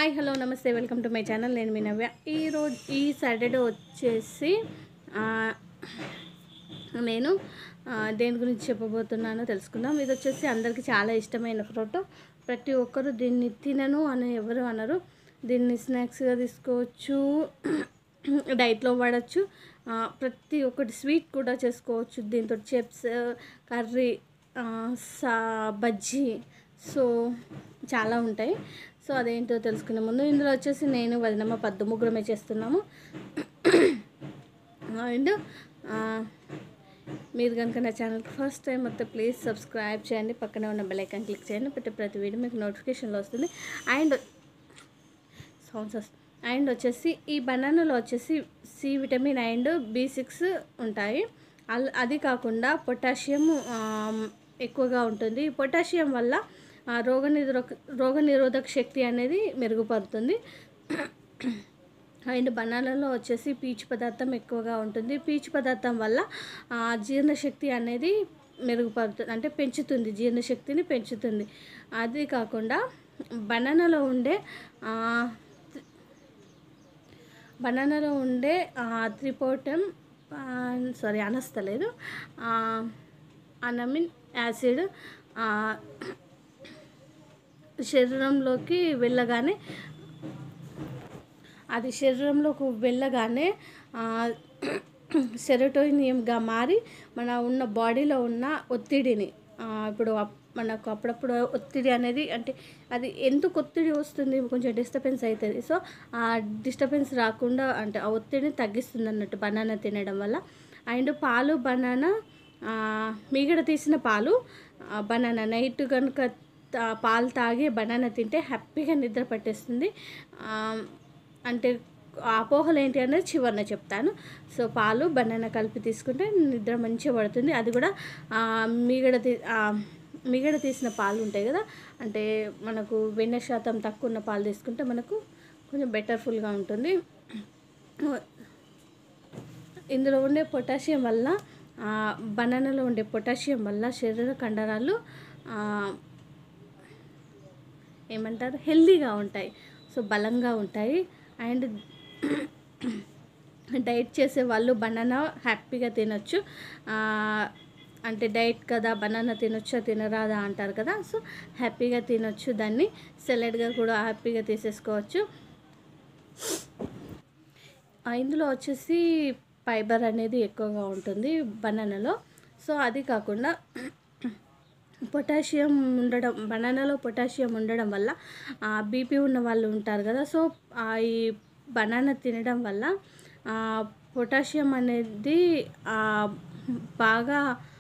hi hello namaste welcome to my channel నేను మీ నవ్య ఈరోజు ఈ సాటర్డే వచ్చేసి ఆ, నేను ఆ, దేని గురించి చెప్పబోతున్నానో తెలుసుకుందాం ఇది వచ్చేసి అందరికీ చాలా ఇష్టమైన ఫ్రూట్ ప్రతి ఒక్కరు దీన్ని తినను అని ఎవరు అనరు దీన్ని స్నాక్స్గా తీసుకోవచ్చు డైట్లో వాడచ్చు ఆ, ప్రతి ఒక్కటి స్వీట్ కూడా చేసుకోవచ్చు దీంతో చిప్స్ కర్రీ ఆ, సా బజ్జీ సో చాలా ఉంటాయి సో అదేంటో తెలుసుకునే ముందు ఇందులో వచ్చేసి నేను వదినమ్మ పద్దు ముగ్గురమే చేస్తున్నాము అండ్ మీరు కనుక నా ఛానల్కి ఫస్ట్ టైం వస్తే ప్లీజ్ సబ్స్క్రైబ్ చేయండి పక్కనే ఉన్న బెల్ ఐకాన్ క్లిక్ చేయండి ప్రతి ప్రతి వీడియో మీకు నోటిఫికేషన్లో వస్తుంది అండ్ సౌండ్స్ వస్తుంది అండ్ వచ్చేసి ఈ బనానాలో వచ్చేసి C vitamin and B six ఉంటాయి అల్- అది కాకుండా పొటాషియం ఎక్కువగా ఉంటుంది ఈ పొటాషియం వల్ల ఆ, రోగనిరోధక రోగనిరోధక శక్తి అనేది మెరుగుపడుతుంది అండ్ బనానాలో వచ్చేసి పీచు పదార్థం ఎక్కువగా ఉంటుంది పీచు పదార్థం వల్ల ఆ, జీర్ణశక్తి అనేది మెరుగుపడుతుంది అంటే పెంచుతుంది జీర్ణశక్తిని పెంచుతుంది అది కాకుండా బనానాలో ఉండే ఆ, బనానాలో ఉండే త్రిపోటం సారీ అనస్తలేదు అనమిన్ యాసిడ్ ఆ, శరీరంలోకి వెళ్ళగానే అది శరీరంలోకి వెళ్ళగానే సెరోటోనియంగా మారి మన ఉన్న బాడీలో ఉన్న ఒత్తిడిని ఆ, ఇప్పుడు అప్- మనకు అప్పుడప్పుడు ఒత్తిడి అనేది అంటే అది ఎందుకు ఒత్తిడి వస్తుంది కొంచెం డిస్టర్బెన్స్ అవుతుంది సో ఆ డిస్టర్బెన్స్ రాకుండా అంటే ఆ ఒత్తిడిని తగ్గిస్తుంది అన్నట్టు బనానా తినడం వల్ల అండ్ పాలు బనానా ఆ, మీగడ తీసిన పాలు ఆ, బనానా నైట్ కనుక తా- పాలు తాగి బనానా తింటే హ్యాపీగా నిద్ర పట్టేస్తుంది ఆ, అంటే అపోహలు ఏంటి అనేది చివరిన చెప్తాను సో పాలు బనానా కలిపి తీసుకుంటే నిద్ర మంచిగా పడుతుంది అది కూడా ఆ, మీగడ తీ ఆ, మీగడ తీసిన పాలు ఉంటాయి కదా అంటే మనకు వెన్న శాతం తక్కువ ఉన్న పాలు తీసుకుంటే మనకు కొంచెం బెటర్ఫుల్గా ఉంటుంది ఇందులో ఉండే పొటాషియం వల్ల ఆ, బనానాలో ఉండే పొటాషియం వల్ల శరీర కండరాలు ఆ, ఏమంటారు హెల్దీగా ఉంటాయి సో బలంగా ఉంటాయి అండ్ డైట్ చేసే వాళ్ళు బనానా హ్యాపీగా తినొచ్చు ఆ, అంటే డైట్ కదా బనానా తినొచ్చా తినరాదా అంటారు కదా సో హ్యాపీగా తినొచ్చు దాన్ని సెలెడ్గా కూడా హ్యాపీగా తీసేసుకోవచ్చు ఆ, ఇందులో వచ్చేసి ఫైబర్ అనేది ఎక్కువగా ఉంటుంది బనానాలో సో అది కాకుండా పొటాషియం ఉండడం బనానాలో పొటాషియం ఉండడం వల్ల బీపీ ఉన్న వాళ్ళు ఉంటారు కదా సో ఆ, ఈ బనానా తినడం వల్ల ఆ, పొటాషియం అనేది ఆ, బాగా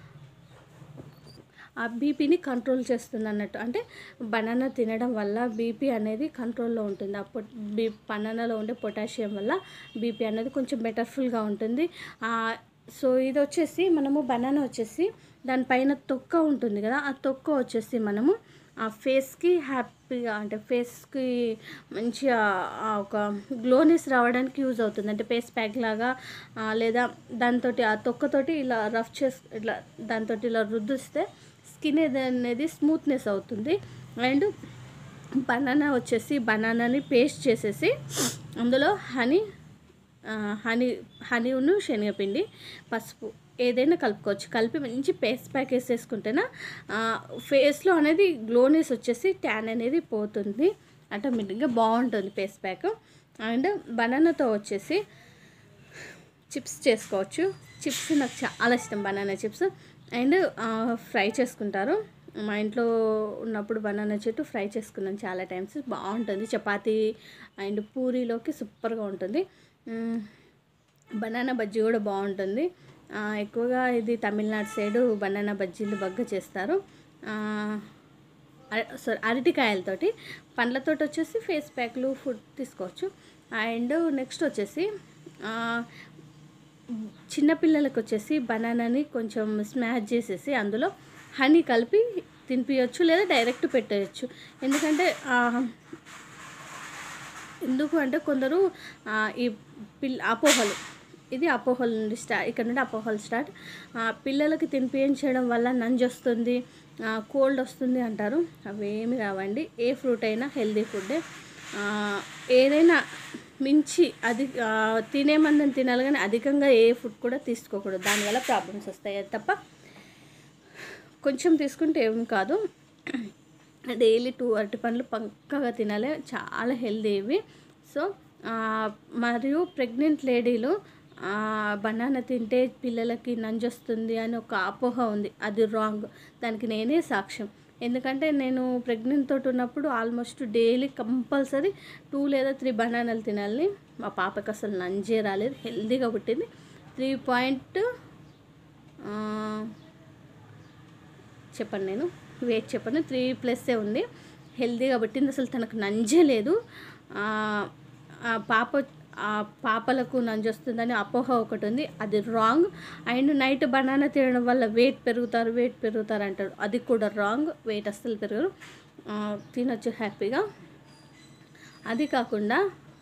ఆ బీపీని కంట్రోల్ చేస్తుంది అన్నట్టు అంటే బనానా తినడం వల్ల బీపీ అనేది కంట్రోల్లో ఉంటుంది ఆ పొట్ బీ బనానాలో ఉండే పొటాషియం వల్ల బీపీ అనేది కొంచెం బెటర్ఫుల్గా ఉంటుంది ఆ, సో ఇది వచ్చేసి మనము బనానా వచ్చేసి దానిపైన తొక్క ఉంటుంది కదా ఆ తొక్క వచ్చేసి మనము ఆ ఫేస్కి హ్యాపీగా అంటే ఫేస్కి మంచిగా ఆ ఒక గ్లోనెస్ రావడానికి యూజ్ అవుతుంది అంటే ఫేస్ ప్యాక్ లాగా ఆ, లేదా దాంతో ఆ తొక్కతోటి ఇలా రఫ్ చేసి ఇట్లా దాంతో ఇలా రుద్దిస్తే స్కిన్ అనేది స్మూత్నెస్ అవుతుంది అండ్ బనానా వచ్చేసి బనానాని పేస్ట్ చేసేసి అందులో హనీ హనీ హనీను శనగపిండి పసుపు ఏదైనా కలుపుకోవచ్చు కలిపి మంచి పేస్ట్ ప్యాక్ వేసేసుకుంటేనా ఫేస్లో అనేది గ్లోనెస్ వచ్చేసి ట్యాన్ అనేది పోతుంది ఆటోమేటిక్గా బాగుంటుంది పేస్ట్ ప్యాక్ అండ్ బనానాతో వచ్చేసి చిప్స్ చేసుకోవచ్చు చిప్స్ నాకు చాలా ఇష్టం బనానా చిప్స్ అండ్ ఫ్రై చేసుకుంటారు మా ఇంట్లో ఉన్నప్పుడు బనానా చెట్టు ఫ్రై చేసుకున్నాను చాలా టైమ్స్ బాగుంటుంది చపాతీ అండ్ పూరీలోకి సూపర్గా ఉంటుంది మ్, బనానా బజ్జీ కూడా బాగుంటుంది ఆ, ఎక్కువగా ఇది తమిళనాడు సైడు బనానా బజ్జీలు బగ్గ చేస్తారు ఆ, సారీ అరటికాయలతోటి పండ్లతోటి వచ్చేసి ఫేస్ ప్యాక్లు ఫుడ్ తీసుకోవచ్చు అండ్ నెక్స్ట్ వచ్చేసి ఆ, చిన్నపిల్లలకు వచ్చేసి బనానాని కొంచెం స్మాష్ చేసేసి అందులో హనీ కలిపి తినిపించవచ్చు లేదా డైరెక్ట్ పెట్టేయచ్చు ఎందుకంటే ఆ, ఎందుకు అంటే కొందరు ఆ, ఈ పిల్ అపోహలు ఇది అపోహల నుండి స్టార్ట్ ఇక్కడ నుండి అపోహలు స్టార్ట్ ఆ, పిల్లలకి తినిపించడం వల్ల నంజు వస్తుంది కోల్డ్ వస్తుంది అంటారు అవేమి రావండి ఏ ఫ్రూట్ అయినా హెల్దీ ఫుడ్డే ఆ, ఏదైనా మించి అది ఆ, తినే మందని తినాలి కానీ అధికంగా ఏ ఫుడ్ కూడా తీసుకోకూడదు దానివల్ల ప్రాబ్లమ్స్ వస్తాయి అది తప్ప కొంచెం తీసుకుంటే ఏం కాదు డైలీ టూ అరటి పండ్లు పక్కగా తినాలి చాలా హెల్దీ ఇవి సో ఆ, మరియు ప్రెగ్నెంట్ లేడీలు బనానా తింటే పిల్లలకి నంజొస్తుంది అని ఒక అపోహ ఉంది అది రాంగ్ దానికి నేనే సాక్ష్యం ఎందుకంటే నేను ప్రెగ్నెంట్ తోటి ఉన్నప్పుడు ఆల్మోస్ట్ డైలీ కంపల్సరీ టూ లేదా త్రీ బనానాలు తినాలి మా పాపకి అసలు నంజే రాలేదు హెల్దీగా పుట్టింది త్రీ పాయింట్ చెప్పండి నేను వెయిట్ చెప్పండి త్రీ ప్లస్సే ఉంది హెల్దీగా పుట్టింది అసలు తనకు నంజే లేదు ఆ, ఆ పాప ఆ పాపలకు నంజు వస్తుందని అపోహ ఒకటి ఉంది అది రాంగ్ అండ్ నైట్ బనానా తినడం వల్ల వెయిట్ పెరుగుతారు వెయిట్ పెరుగుతారు అంటారు అది కూడా రాంగ్ వెయిట్ అస్సలు పెరగరు ఆ, తినొచ్చు హ్యాపీగా అది కాకుండా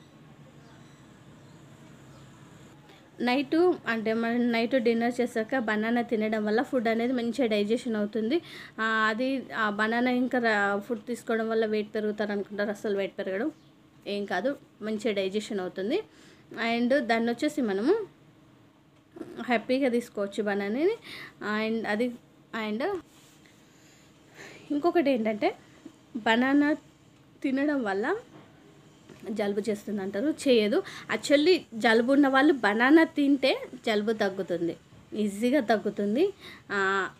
నైటు అంటే మనం నైట్ డిన్నర్ చేశాక బనానా తినడం వల్ల ఫుడ్ అనేది మంచిగా డైజెషన్ అవుతుంది ఆ, అది ఆ బనానా ఇంకా ఫుడ్ తీసుకోవడం వల్ల వెయిట్ పెరుగుతారు అనుకుంటారు అసలు వెయిట్ పెరగడం ఏం కాదు మంచిగా డైజెషన్ అవుతుంది అండ్ దాన్ని వచ్చేసి మనము హ్యాపీగా తీసుకోవచ్చు బనానాని అండ్ అది అండ్ ఇంకొకటి ఏంటంటే బనానా తినడం వల్ల జలుబు చేస్తుంది అంటారు చేయదు యాక్చువల్లీ జలుబు ఉన్న వాళ్ళు బనానా తింటే జలుబు తగ్గుతుంది ఈజీగా తగ్గుతుంది ఆ,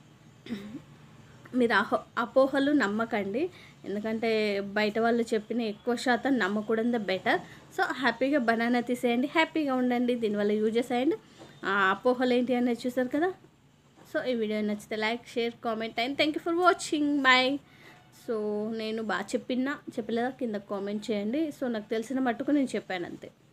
మీరు అహో అపోహలు నమ్మకండి ఎందుకంటే బయట వాళ్ళు చెప్పిన ఎక్కువ శాతం నమ్మకూడదు బెటర్ సో హ్యాపీగా బనానా తీసేయండి హ్యాపీగా ఉండండి దీనివల్ల యూజెస్ అయ్యండి ఆ అపోహలు ఏంటి అనేది చూసారు కదా సో ఈ వీడియో నచ్చితే like share comment and thank you for watching bye so నేను బాగా చెప్పినా చెప్పలేదా కింద కామెంట్ చేయండి సో నాకు తెలిసిన మట్టుకు నేను చెప్పాను అంతే